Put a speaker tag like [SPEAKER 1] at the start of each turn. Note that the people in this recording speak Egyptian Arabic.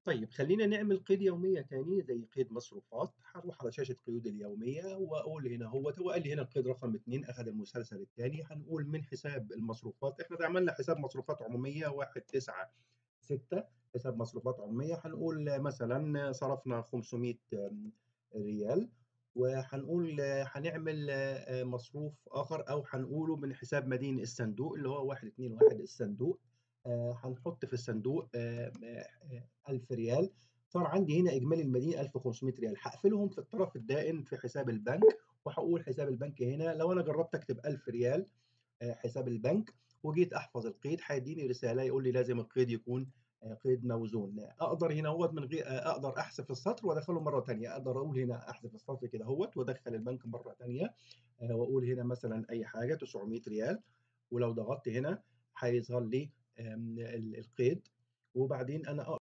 [SPEAKER 1] طيب خلّينا نعمل قيد يومية تاني زي قيد مصروفات، هاروح على شاشة قيود اليومية وأقول هنا أهوّة، هو قال لي هنا القيد رقم 2 أخد المسلسل التاني، هنقول من حساب المصروفات، إحنا عملنا حساب مصروفات عمومية 196 حساب مصروفات عمومية، هنقول مثلًا صرفنا 500 آمم ريال، وهنقول هنعمل آآ مصروف آخر أو هنقوله من حساب مدين الصندوق اللي هو 121 الصندوق، آآ هنحط في الصندوق آآ آآ 1000 ريال، صار عندي هنا إجمالي المدين 1500 ريال، هاقفلهم في الطرف الدائن في حساب البنك، وهاقول حساب البنك هنا لو أنا جرّبت أكتب 1000 ريال آآ حساب البنك، وجيت أحفظ القيد هيدّيني رسالة يقول لي لازم القيد يكون آآ قيد موزون، أقدر هنا أهوّة من غي أ أقدر أحذف السطر وأدخّله مرّة تانية، أقدر أقول هنا أحذف السطر كده أهوّة وأدخّل البنك مرّة تانية، آآ وأقول هنا مثلًا أي حاجة 900 ريال، ولو ضغطت هنا هيظهر لي آمم ال القيد، وبعدين أنا أ